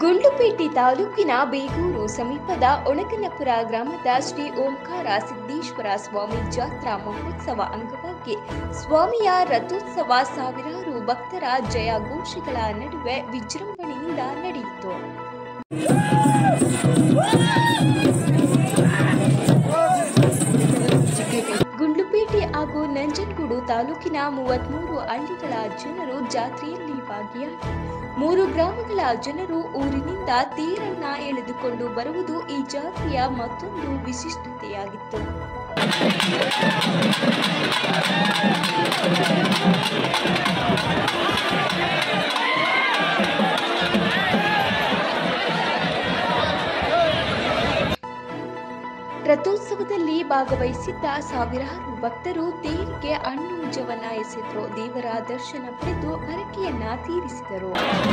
ಗುಂಡ್ಲುಪೇಟೆ ತಾಲೂಕಿನ ಬೇಗೂರು ಸಮೀಪದ ಒಣಗನಪುರ ಗ್ರಾಮದ ಶ್ರೀ ಓಂಕಾರ ಸಿದ್ದೇಶ್ವರ ಸ್ವಾಮಿ ಜಾತ್ರಾ ಮಹೋತ್ಸವ ಅಂಗವಾಗಿ ಸ್ವಾಮಿಯ ರಥೋತ್ಸವ ಸಾವಿರಾರು ಭಕ್ತರ ಜಯಘೋಷಗಳ ನಡುವೆ ವಿಜೃಂಭಣೆಯಿಂದ ನಡೆಯಿತು ಗುಂಡ್ಲುಪೇಟೆ ಹಾಗೂ ನಂಜನಗೂಡು ತಾಲೂಕಿನ ಮೂವತ್ಮೂರು ಹಳ್ಳಿಗಳ ಜನರು ಜಾತ್ರೆಯಲ್ಲಿ ಭಾಗಿಯಾಗಿ ಮೂರು ಗ್ರಾಮಗಳ ಜನರು ಊರಿನಿಂದ ತೇರನ್ನ ಎಳೆದುಕೊಂಡು ಬರುವುದು ಈ ಜಾತ್ರೆಯ ಮತ್ತೊಂದು ವಿಶಿಷ್ಟತೆಯಾಗಿತ್ತು ರಥೋತ್ಸವದಲ್ಲಿ ಭಾಗವಹಿಸಿದ್ದ ಸಾವಿರಾರು ಭಕ್ತರು ತೇರಿಗೆ ಹಣ್ಣು ಜವನ ಎಸೆದ್ರು ದೇವರ ದರ್ಶನ ಪಡೆದು ಹರಕೆಯನ್ನ ತೀರಿಸಿದರು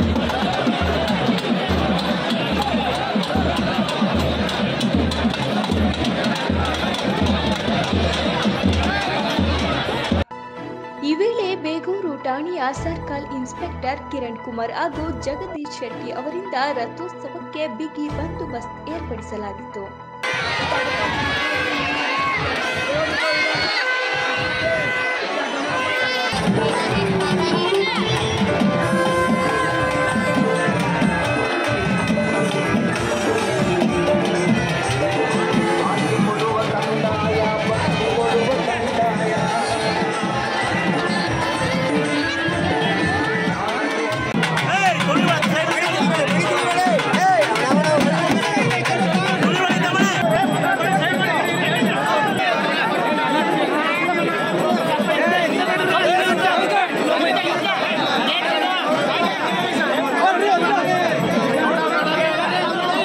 ಈ ವೇಳೆ ಬೇಗೂರು ಠಾಣೆಯ ಸರ್ಕಲ್ ಇನ್ಸ್ಪೆಕ್ಟರ್ ಕಿರಣ್ ಕುಮಾರ್ ಹಾಗೂ ಜಗದೀಶ್ ಶೆಟ್ಟಿ ಅವರಿಂದ ರಥೋತ್ಸವಕ್ಕೆ ಬಿಗಿ ಬಂದೋಬಸ್ತ್ ಏರ್ಪಡಿಸಲಾಗಿತ್ತು ¡Vamos!